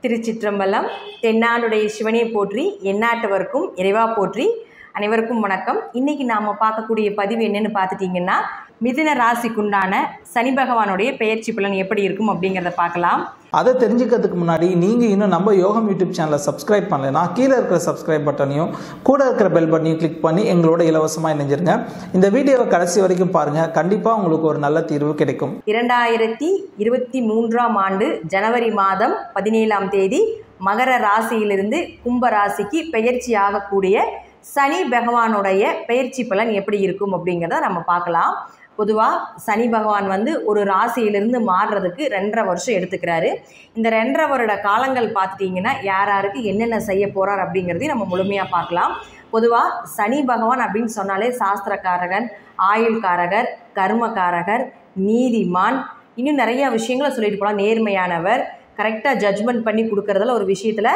திருச்சிற்றம்பலம் தென்னாடுடைய சிவனை போற்றி எந்நாட்டவர்க்கும் இறைவா போற்றி அனைவருக்கும் வணக்கம் இன்னைக்கு நாம் பார்க்கக்கூடிய பதிவு என்னன்னு பார்த்துட்டிங்கன்னா மிதுன ராசிக்குண்டான சனி பகவானுடைய பெயர்ச்சி பலன் எப்படி இருக்கும் அப்படிங்கிறத பார்க்கலாம் அதை தெரிஞ்சுக்கிறதுக்கு முன்னாடி நீங்கள் இன்னும் நம்ம யோகம் யூடியூப் சேனலை சப்ஸ்கிரைப் பண்ணலைன்னா கீழே இருக்கிற சப்ஸ்கிரைப் பட்டனையும் கூட இருக்கிற பெல் பட்டனையும் கிளிக் பண்ணி எங்களோட இலவசமாக இணைஞ்சிருங்க இந்த வீடியோவை கடைசி வரைக்கும் பாருங்கள் கண்டிப்பாக உங்களுக்கு ஒரு நல்ல தீர்வு கிடைக்கும் இரண்டாயிரத்தி இருபத்தி மூன்றாம் ஆண்டு ஜனவரி மாதம் பதினேழாம் தேதி மகர ராசியிலிருந்து கும்ப ராசிக்கு பெயர்ச்சி ஆகக்கூடிய சனி பகவானுடைய பெயர்ச்சி பலன் எப்படி இருக்கும் அப்படிங்கிறத நம்ம பார்க்கலாம் பொதுவாக சனி பகவான் வந்து ஒரு ராசியிலிருந்து மாறுறதுக்கு ரெண்டரை வருஷம் எடுத்துக்கிறாரு இந்த ரெண்டரை வருட காலங்கள் பார்த்துட்டிங்கன்னா யார் யாருக்கு என்னென்ன செய்ய போகிறார் அப்படிங்கிறதையும் நம்ம முழுமையாக பார்க்கலாம் பொதுவாக சனி பகவான் அப்படின்னு சொன்னாலே சாஸ்திரக்காரகன் ஆயுள்காரகர் கர்மகாரகர் நீதிமான் இன்னும் நிறைய விஷயங்களை சொல்லிட்டு போகலாம் நேர்மையானவர் கரெக்டாக ஜட்ஜ்மெண்ட் பண்ணி கொடுக்கறதுல ஒரு விஷயத்தில்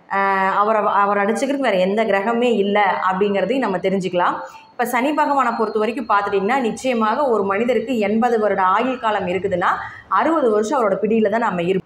அவரை அவர் அடிச்சுக்கிறதுக்கு வேறு எந்த கிரகமே இல்லை அப்படிங்கிறதையும் நம்ம தெரிஞ்சுக்கலாம் இப்போ சனி பகவானை பொறுத்த வரைக்கும் பார்த்துட்டிங்கன்னா நிச்சயமாக ஒரு மனிதருக்கு எண்பது வருட ஆயுள் காலம் இருக்குதுன்னா அறுபது வருஷம் அவரோட பிடியில் தான் நம்ம இருப்போம்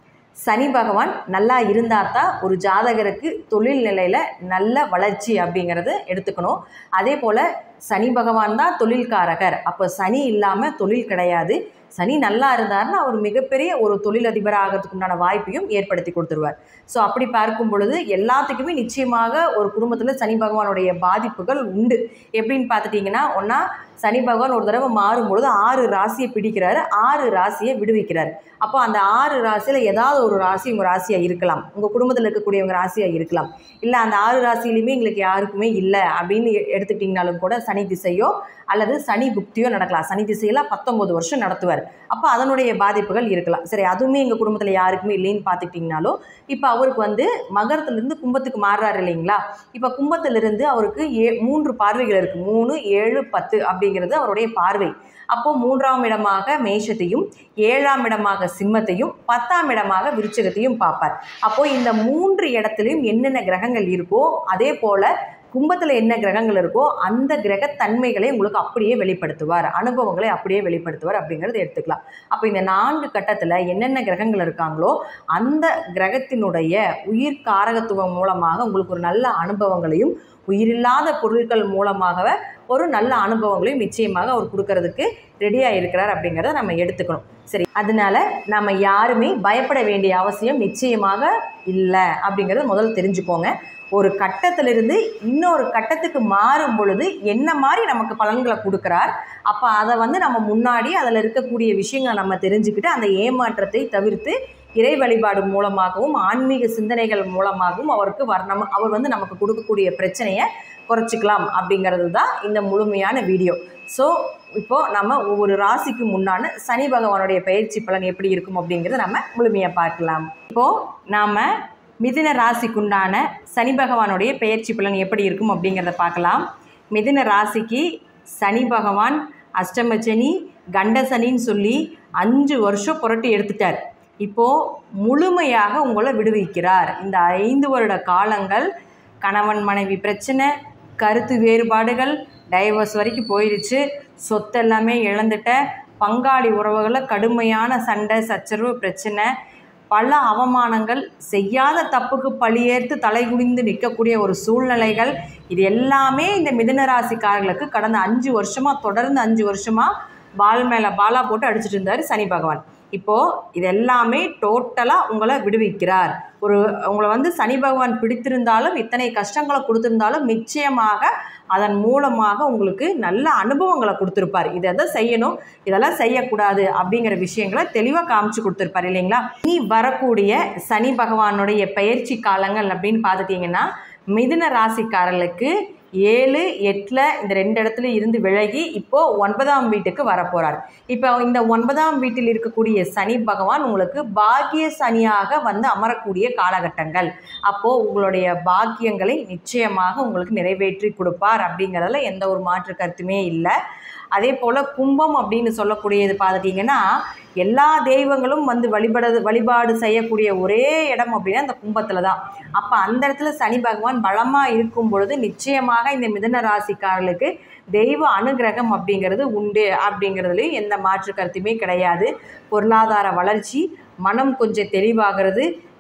சனி பகவான் நல்லா இருந்தால் தான் ஒரு ஜாதகருக்கு தொழில் நிலையில் நல்ல வளர்ச்சி அப்படிங்கிறது எடுத்துக்கணும் அதே போல் சனி பகவான் தான் தொழில்காரகர் அப்போ சனி இல்லாமல் தொழில் கிடையாது சனி நல்லா இருந்தார்னா அவர் மிகப்பெரிய ஒரு தொழிலதிபர் ஆகிறதுக்கு உண்டான வாய்ப்பையும் ஏற்படுத்தி கொடுத்துருவார் ஸோ அப்படி பார்க்கும் பொழுது எல்லாத்துக்குமே நிச்சயமாக ஒரு குடும்பத்தில் சனி பகவானுடைய பாதிப்புகள் உண்டு எப்படின்னு பார்த்துட்டிங்கன்னா ஒன்றா சனி பகவான் ஒரு தடவை மாறும் பொழுது ஆறு ராசியை பிடிக்கிறாரு ஆறு ராசியை விடுவிக்கிறார் அப்போ அந்த ஆறு ராசியில் ஏதாவது ஒரு ராசி உங்கள் ராசியாக இருக்கலாம் உங்கள் குடும்பத்தில் இருக்கக்கூடியவங்க ராசியாக இருக்கலாம் இல்லை அந்த ஆறு ராசியிலையுமே எங்களுக்கு யாருக்குமே இல்லை அப்படின்னு எடுத்துக்கிட்டிங்கனாலும் கூட சனி திசையோ அல்லது சனி புக்தியோ நடக்கலாம் சனி திசையில் பத்தொம்போது வருஷம் நடத்துவார் அப்போ அதனுடைய பாதிப்புகள் இருக்கலாம் சரி அதுவுமே எங்கள் குடும்பத்தில் யாருக்குமே இல்லைன்னு பார்த்துக்கிட்டிங்கனாலும் இப்போ அவருக்கு வந்து மகரத்துலேருந்து கும்பத்துக்கு மாறுறாரு இல்லைங்களா இப்போ கும்பத்திலிருந்து அவருக்கு ஏ மூன்று பார்வைகள் இருக்குது மூணு ஏழு பத்து அப்படிங்கிறது அவருடைய பார்வை அப்போது மூன்றாம் இடமாக மேஷத்தையும் ஏழாம் இடமாக சிம்மத்தையும் பத்தாம் இடமாக விருச்சகத்தையும் பார்ப்பார் அப்போது இந்த மூன்று இடத்துலையும் என்னென்ன கிரகங்கள் இருக்கோ அதே போல் கும்பத்தில் என்ன கிரகங்கள் இருக்கோ அந்த கிரக தன்மைகளை உங்களுக்கு அப்படியே வெளிப்படுத்துவார் அனுபவங்களை அப்படியே வெளிப்படுத்துவார் அப்படிங்கிறத எடுத்துக்கலாம் அப்போ இந்த நான்கு கட்டத்தில் என்னென்ன கிரகங்கள் இருக்காங்களோ அந்த கிரகத்தினுடைய உயிர் காரகத்துவம் மூலமாக உங்களுக்கு ஒரு நல்ல அனுபவங்களையும் உயிரில்லாத பொருட்கள் மூலமாக ஒரு நல்ல அனுபவங்களையும் நிச்சயமாக அவர் கொடுக்கறதுக்கு ரெடியாக இருக்கிறார் அப்படிங்கிறத நம்ம எடுத்துக்கணும் சரி அதனால நம்ம யாருமே பயப்பட வேண்டிய அவசியம் நிச்சயமாக இல்லை அப்படிங்கிறத முதல்ல தெரிஞ்சுக்கோங்க ஒரு கட்டத்திலிருந்து இன்னொரு கட்டத்துக்கு மாறும் பொழுது என்ன மாதிரி நமக்கு பலன்களை கொடுக்குறார் அப்போ அதை வந்து நம்ம முன்னாடி அதில் இருக்கக்கூடிய விஷயங்களை நம்ம தெரிஞ்சுக்கிட்டு அந்த ஏமாற்றத்தை தவிர்த்து இறை வழிபாடு மூலமாகவும் ஆன்மீக சிந்தனைகள் மூலமாகவும் அவருக்கு வர்ணம் அவர் வந்து நமக்கு கொடுக்கக்கூடிய பிரச்சனையை குறைச்சிக்கலாம் அப்படிங்கிறது தான் இந்த முழுமையான வீடியோ ஸோ இப்போது நம்ம ஒவ்வொரு ராசிக்கு முன்னான சனி பகவானுடைய பயிற்சி பலன் எப்படி இருக்கும் அப்படிங்கிறத நம்ம முழுமையாக பார்க்கலாம் இப்போது நாம் மிதுன ராசிக்குண்டான சனி பகவானுடைய பெயர்ச்சி பலன் எப்படி இருக்கும் அப்படிங்கிறத பார்க்கலாம் மிதுன ராசிக்கு சனி பகவான் அஷ்டமச்சனி கண்டசனின்னு சொல்லி அஞ்சு வருஷம் புரட்டி எடுத்துட்டார் இப்போது முழுமையாக உங்களை விடுவிக்கிறார் இந்த ஐந்து வருட காலங்கள் கணவன் மனைவி பிரச்சனை கருத்து வேறுபாடுகள் டைவர்ஸ் வரைக்கும் போயிடுச்சு சொத்து எல்லாமே இழந்துட்ட பங்காளி உறவுகளில் கடுமையான சண்டை சச்சரவு பிரச்சனை பல அவமானங்கள் செய்யாத தப்புக்கு பழியேற்று தலைகுனிந்து நிற்கக்கூடிய ஒரு சூழ்நிலைகள் இது எல்லாமே இந்த மிதுன ராசிக்காரர்களுக்கு கடந்த அஞ்சு வருஷமாக தொடர்ந்து அஞ்சு வருஷமாக பால் மேலே பாலா போட்டு அடிச்சிட்டு இருந்தார் சனி பகவான் இப்போது இது எல்லாமே டோட்டலாக உங்களை விடுவிக்கிறார் ஒரு உங்களை வந்து சனி பகவான் பிடித்திருந்தாலும் இத்தனை கஷ்டங்களை கொடுத்துருந்தாலும் நிச்சயமாக அதன் மூலமாக உங்களுக்கு நல்ல அனுபவங்களை கொடுத்துருப்பார் இதை எதை செய்யணும் இதெல்லாம் செய்யக்கூடாது அப்படிங்கிற விஷயங்களை தெளிவாக காமிச்சு கொடுத்துருப்பார் இல்லைங்களா இனி வரக்கூடிய சனி பகவானுடைய பயிற்சி காலங்கள் அப்படின்னு பார்த்துட்டிங்கன்னா மிதுன ராசிக்காரர்களுக்கு ஏழு எட்டில் இந்த ரெண்டு இடத்துல இருந்து விலகி இப்போது ஒன்பதாம் வீட்டுக்கு வரப்போகிறார் இப்போ இந்த ஒன்பதாம் வீட்டில் இருக்கக்கூடிய சனி பகவான் உங்களுக்கு பாக்கிய சனியாக வந்து அமரக்கூடிய காலகட்டங்கள் அப்போது உங்களுடைய பாக்கியங்களை நிச்சயமாக உங்களுக்கு நிறைவேற்றி கொடுப்பார் அப்படிங்கிறதுல எந்த ஒரு மாற்று கருத்துமே இல்லை அதே போல் கும்பம் அப்படின்னு சொல்லக்கூடியது பார்த்துட்டிங்கன்னா எல்லா தெய்வங்களும் வந்து வழிபட வழிபாடு செய்யக்கூடிய ஒரே இடம் அப்படின்னா அந்த கும்பத்தில் தான் அப்போ அந்த இடத்துல சனி பகவான் பலமாக இருக்கும் பொழுது நிச்சயமாக இந்த மிதன ராசிக்காரர்களுக்கு தெய்வ அனுகிரகம் அப்படிங்கிறது உண்டு அப்படிங்கிறதுலையும் எந்த மாற்று கருத்துமே கிடையாது பொருளாதார வளர்ச்சி மனம் கொஞ்சம் தெளிவாகிறது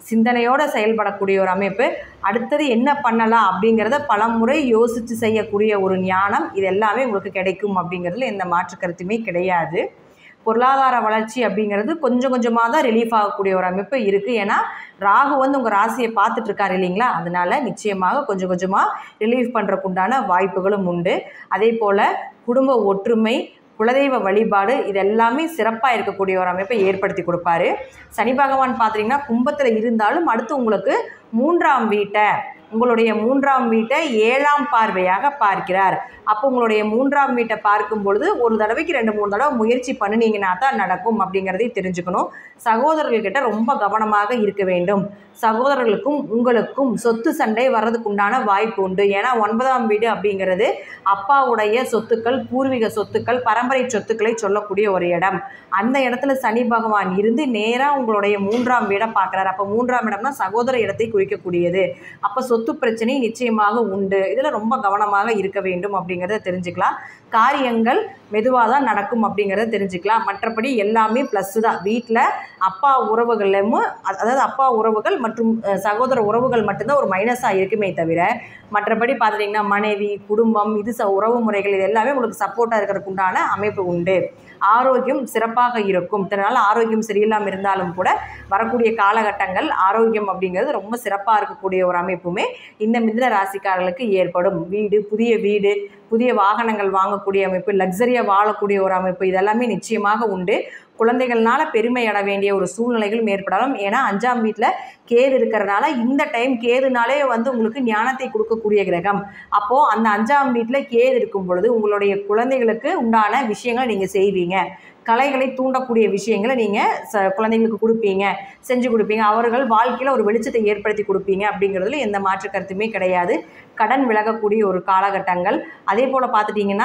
சிந்தனையோடு செயல்படக்கூடிய ஒரு அமைப்பு அடுத்தது என்ன பண்ணலாம் அப்படிங்கிறத பலமுறை யோசித்து செய்யக்கூடிய ஒரு ஞானம் இது எல்லாமே உங்களுக்கு கிடைக்கும் அப்படிங்கிறதுல எந்த மாற்று கருத்துமே கிடையாது பொருளாதார வளர்ச்சி அப்படிங்கிறது கொஞ்சம் கொஞ்சமாக தான் ரிலீஃப் ஆகக்கூடிய ஒரு அமைப்பு இருக்குது ஏன்னா ராகு வந்து உங்கள் ராசியை பார்த்துட்டு இருக்காரு இல்லைங்களா அதனால நிச்சயமாக கொஞ்சம் கொஞ்சமாக ரிலீஃப் பண்ணுறக்குண்டான வாய்ப்புகளும் உண்டு அதே போல் குடும்ப ஒற்றுமை குலதெய்வ வழிபாடு இது எல்லாமே சிறப்பாக இருக்கக்கூடிய ஒரு அமைப்பை ஏற்படுத்தி கொடுப்பாரு சனி பகவான் பார்த்தீங்கன்னா கும்பத்தில் இருந்தாலும் அடுத்து உங்களுக்கு மூன்றாம் வீட்டை உங்களுடைய மூன்றாம் வீட்டை ஏழாம் பார்வையாக பார்க்கிறார் அப்போ உங்களுடைய மூன்றாம் வீட்டை பார்க்கும் பொழுது ஒரு தடவைக்கு ரெண்டு மூணு தடவை முயற்சி பண்ணினீங்கன்னா தான் நடக்கும் அப்படிங்கிறதையும் தெரிஞ்சுக்கணும் சகோதரர்கள்கிட்ட ரொம்ப கவனமாக இருக்க வேண்டும் சகோதரர்களுக்கும் உங்களுக்கும் சொத்து சண்டை வர்றதுக்குண்டான வாய்ப்பு உண்டு ஏன்னா ஒன்பதாம் வீடு அப்படிங்கிறது அப்பாவுடைய சொத்துக்கள் பூர்வீக சொத்துக்கள் பரம்பரை சொத்துக்களை சொல்லக்கூடிய ஒரு இடம் அந்த இடத்துல சனி பகவான் இருந்து நேராக உங்களுடைய மூன்றாம் வீடை பார்க்குறாரு அப்போ மூன்றாம் இடம்னா சகோதர இடத்தை குறிக்கக்கூடியது அப்போ சொத்து பிரச்சனை நிச்சயமாக உண்டு இதில் ரொம்ப கவனமாக இருக்க வேண்டும் அப்படிங்கிறத தெரிஞ்சுக்கலாம் காரியங்கள் மெதுவாக தான் நடக்கும் அப்படிங்கிறத தெரிஞ்சுக்கலாம் மற்றபடி எல்லாமே ப்ளஸ்ஸு தான் வீட்டில் அப்பா உறவுகளும் அதாவது அப்பா உறவுகள் மற்றும் அஹ், சகோதர உறவுகள் மட்டும்தான் ஒரு மைனஸாக இருக்குமே தவிர மற்றபடி பார்த்துட்டிங்கன்னா மனைவி குடும்பம் இது ச உறவு முறைகள் இது எல்லாமே உங்களுக்கு சப்போர்ட்டாக இருக்கிறதுக்கு உண்டான அமைப்பு உண்டு ஆரோக்கியம் சிறப்பாக இருக்கும் இத்தனை நாள் ஆரோக்கியம் சரியில்லாமல் இருந்தாலும் கூட வரக்கூடிய காலகட்டங்கள் ஆரோக்கியம் அப்படிங்கிறது ரொம்ப சிறப்பாக இருக்கக்கூடிய ஒரு அமைப்புமே இந்த மிதுன ராசிக்காரர்களுக்கு ஏற்படும் வீடு புதிய வீடு புதிய வாகனங்கள் வாங்கக்கூடிய அமைப்பு லக்ஸரியாக வாழக்கூடிய ஒரு அமைப்பு இதெல்லாமே நிச்சயமாக உண்டு குழந்தைகள்னால பெருமை அட வேண்டிய ஒரு சூழ்நிலைகளும் ஏற்படலாம் ஏன்னா அஞ்சாம் வீட்டில் கேது இருக்கிறனால இந்த டைம் கேதுனாலே வந்து உங்களுக்கு ஞானத்தை கொடுக்கக்கூடிய கிரகம் அப்போது அந்த அஞ்சாம் வீட்டில் கேது இருக்கும் பொழுது உங்களுடைய குழந்தைகளுக்கு உண்டான விஷயங்களை நீங்கள் செய்வீங்க கலைகளை தூண்டக்கூடிய விஷயங்களை நீங்கள் ச குழந்தைங்களுக்கு கொடுப்பீங்க செஞ்சு கொடுப்பீங்க அவர்கள் வாழ்க்கையில் ஒரு வெளிச்சத்தை ஏற்படுத்தி கொடுப்பீங்க அப்படிங்கிறதுல எந்த மாற்று கருத்துமே கிடையாது கடன் விலகக்கூடிய ஒரு காலகட்டங்கள் அதே போல் பார்த்துட்டிங்கன்னா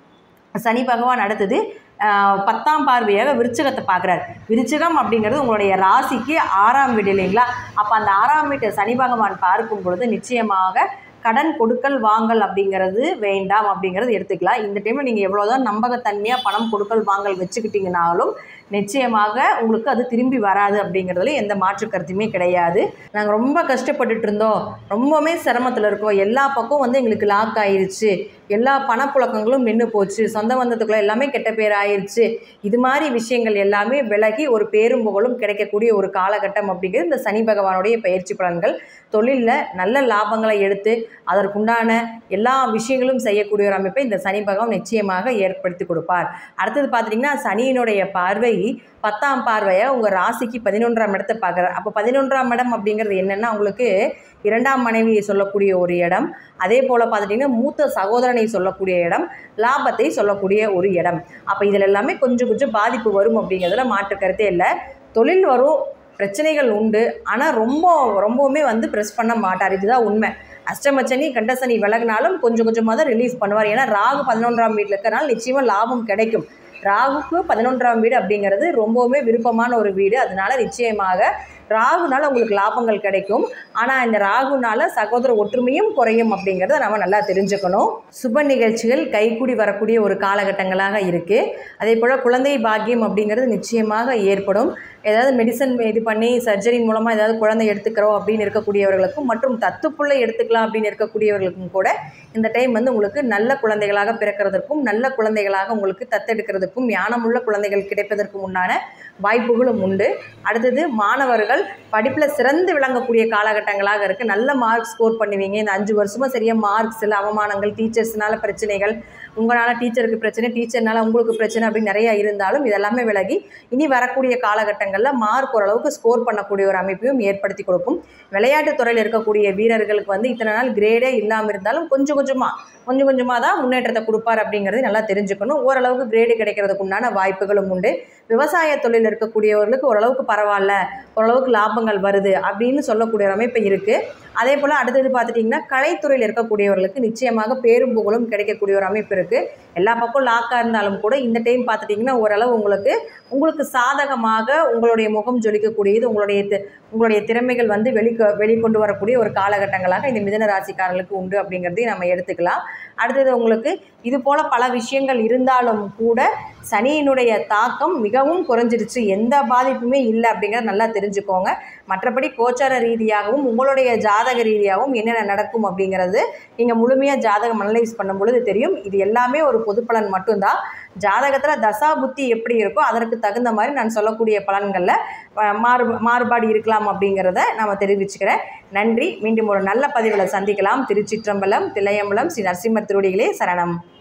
சனி பகவான் அடுத்தது ஆஹ், பத்தாம் பார்வையாக விருச்சிகத்தை பார்க்குறாரு விருச்சிகம் அப்படிங்கிறது உங்களுடைய ராசிக்கு ஆறாம் வீடு இல்லைங்களா அப்போ அந்த ஆறாம் வீட்டை சனி பகவான் பார்க்கும் பொழுது நிச்சயமாக கடன் கொடுக்கல் வாங்கல் அப்படிங்கிறது வேண்டாம் அப்படிங்கிறது எடுத்துக்கலாம் இந்த டைமில் நீங்கள் எவ்வளோதான் நம்பகத்தன்மையாக பணம் கொடுக்கல் வாங்கல் வச்சுக்கிட்டிங்கனாலும் நிச்சயமாக உங்களுக்கு அது திரும்பி வராது அப்படிங்கிறதுல எந்த மாற்று கருத்துமே கிடையாது நாங்கள் ரொம்ப கஷ்டப்பட்டுட்டு இருந்தோம் ரொம்பவுமே சிரமத்தில் இருக்கோம் எல்லா பக்கம் வந்து எங்களுக்கு லாக் ஆயிருச்சு எல்லா பணப்புழக்கங்களும் நின்று போச்சு சொந்த பந்தத்துக்குள்ள எல்லாமே கெட்ட பேர் ஆயிருச்சு இது மாதிரி விஷயங்கள் எல்லாமே விலகி ஒரு பேரும் புகழும் கிடைக்கக்கூடிய ஒரு காலகட்டம் அப்படிங்கிறது இந்த சனி பகவானுடைய பயிற்சி பலன்கள் தொழிலில் நல்ல லாபங்களை எடுத்து அதற்குண்டான எல்லா விஷயங்களும் செய்யக்கூடிய ஒரு அமைப்பை இந்த சனி பகவான் நிச்சயமாக ஏற்படுத்தி கொடுப்பார் அடுத்தது பார்த்துட்டிங்கன்னா சனியினுடைய பார்வை பத்தாம் பார்வையாக உங்கள் ராசிக்கு பதினொன்றாம் இடத்தை பார்க்குறார் அப்போ பதினொன்றாம் இடம் அப்படிங்கிறது என்னென்னா உங்களுக்கு இரண்டாம் மனைவியை சொல்லக்கூடிய ஒரு இடம் அதே போல் பார்த்துட்டிங்கன்னா மூத்த சகோதரனை சொல்லக்கூடிய இடம் லாபத்தை சொல்லக்கூடிய ஒரு இடம் அப்போ இதில் எல்லாமே கொஞ்சம் கொஞ்சம் பாதிப்பு வரும் அப்படிங்கிறதுல மாற்று கருத்தே இல்லை தொழில் வரும் பிரச்சனைகள் உண்டு ஆனால் ரொம்ப ரொம்பவுமே வந்து ப்ரெஸ் பண்ண மாட்டார் இதுதான் உண்மை அஷ்டமச்சனி கண்டசனி விலகினாலும் கொஞ்சம் கொஞ்சமாக தான் ரிலீஃப் பண்ணுவார் ஏன்னா ராகு பதினொன்றாம் வீட்டில் இருக்கிறனால நிச்சயமாக லாபம் கிடைக்கும் ராகுக்கு பதினொன்றாம் வீடு அப்படிங்கிறது ரொம்பவுமே விருப்பமான ஒரு வீடு அதனால நிச்சயமாக ராகுனால உங்களுக்கு லாபங்கள் கிடைக்கும் ஆனால் இந்த ராகுனால சகோதர ஒற்றுமையும் குறையும் அப்படிங்கிறத நம்ம நல்லா தெரிஞ்சுக்கணும் சுப நிகழ்ச்சிகள் கைக்கூடி வரக்கூடிய ஒரு காலகட்டங்களாக இருக்குது அதே போல் குழந்தை பாக்கியம் அப்படிங்கிறது நிச்சயமாக ஏற்படும் ஏதாவது மெடிசன் இது பண்ணி சர்ஜரி மூலமாக ஏதாவது குழந்தை எடுத்துக்கிறோம் அப்படின்னு இருக்கக்கூடியவர்களுக்கும் மற்றும் தத்துப்புள்ளை எடுத்துக்கலாம் அப்படின்னு இருக்கக்கூடியவர்களுக்கும் கூட இந்த டைம் வந்து உங்களுக்கு நல்ல குழந்தைகளாக பிறக்கிறதற்கும் நல்ல குழந்தைகளாக உங்களுக்கு தத்தெடுக்கிறதுக்கும் ஞானமுள்ள குழந்தைகள் கிடைப்பதற்கும் உண்டான வாய்ப்புகளும் உண்டு அடுத்தது மாணவர்கள் படிப்பில் சிறந்து விளங்கக்கூடிய காலகட்டங்களாக இருக்குது நல்ல மார்க் ஸ்கோர் பண்ணுவீங்க இந்த அஞ்சு வருஷமாக சரியாக மார்க்ஸ் இல்லை அவமானங்கள் டீச்சர்ஸ்னால பிரச்சனைகள் உங்களால் டீச்சருக்கு பிரச்சனை டீச்சர்னால உங்களுக்கு பிரச்சனை அப்படின்னு நிறைய இருந்தாலும் இதெல்லாமே விலகி இனி வரக்கூடிய காலகட்டங்களில் மார்க் ஓரளவுக்கு ஸ்கோர் பண்ணக்கூடிய ஒரு அமைப்பையும் ஏற்படுத்தி கொடுக்கும் விளையாட்டுத் துறையில் இருக்கக்கூடிய வீரர்களுக்கு வந்து இத்தனை நாள் கிரேடே இல்லாமல் இருந்தாலும் கொஞ்சம் கொஞ்சமாக கொஞ்சம் கொஞ்சமாக தான் முன்னேற்றத்தை கொடுப்பார் அப்படிங்கிறது நல்லா தெரிஞ்சுக்கணும் ஓரளவுக்கு கிரேடு கிடைக்கிறதுக்கு உண்டான வாய்ப்புகளும் உண்டு விவசாய தொழில் இருக்கக்கூடியவர்களுக்கு ஓரளவுக்கு பரவாயில்ல ஓரளவுக்கு லாபங்கள் வருது அப்படின்னு சொல்லக்கூடிய ஒரு அமைப்பு இருக்குது அதே போல் அடுத்தது பார்த்துட்டிங்கன்னா கலைத்துறையில் இருக்கக்கூடியவர்களுக்கு நிச்சயமாக பேரும் புகழும் கிடைக்கக்கூடிய ஒரு அமைப்பு இருக்குது எல்லா பக்கம் லாக்காக இருந்தாலும் கூட இந்த டைம் பார்த்துட்டிங்கன்னா ஓரளவு உங்களுக்கு உங்களுக்கு சாதகமாக உங்களுடைய முகம் ஜொலிக்கக்கூடியது உங்களுடைய தெ- உங்களுடைய திறமைகள் வந்து வெளிக்கொ வெளிக்கொண்டு வரக்கூடிய ஒரு காலகட்டங்களாக இந்த மிதன ராசிக்காரர்களுக்கு உண்டு அப்படிங்கிறதையும் நம்ம எடுத்துக்கலாம் அடுத்தது உங்களுக்கு இது போல் பல விஷயங்கள் இருந்தாலும் கூட சனியினுடைய தாக்கம் மிகவும் குறைஞ்சிருச்சு எந்த பாதிப்புமே இல்லை அப்படிங்கிறத நல்லா தெரிஞ்சுக்கோங்க மற்றபடி கோச்சார ரீதியாகவும் உங்களுடைய ஜாதக ரீதியாகவும் என்னென்ன நடக்கும் அப்படிங்கிறது நீங்கள் முழுமையாக ஜாதகம் அனலைஸ் பண்ணும் பொழுது தெரியும் இது எல்லாமே ஒரு பொது பலன் மட்டும்தான் ஜாதகத்தில் தசா புத்தி எப்படி இருக்கோ அதற்கு தகுந்த மாதிரி நான் சொல்லக்கூடிய பலன்களில் அஹ், மாறு மாறுபாடு இருக்கலாம் அப்படிங்கிறத நான் தெரிவிச்சுக்கிறேன் நன்றி மீண்டும் ஒரு நல்ல பதிவில் சந்திக்கலாம் திருச்சிற்றம்பலம் தில்லையம்பலம் ஸ்ரீ நரசிம்மர் திருவடிகளே சரணம்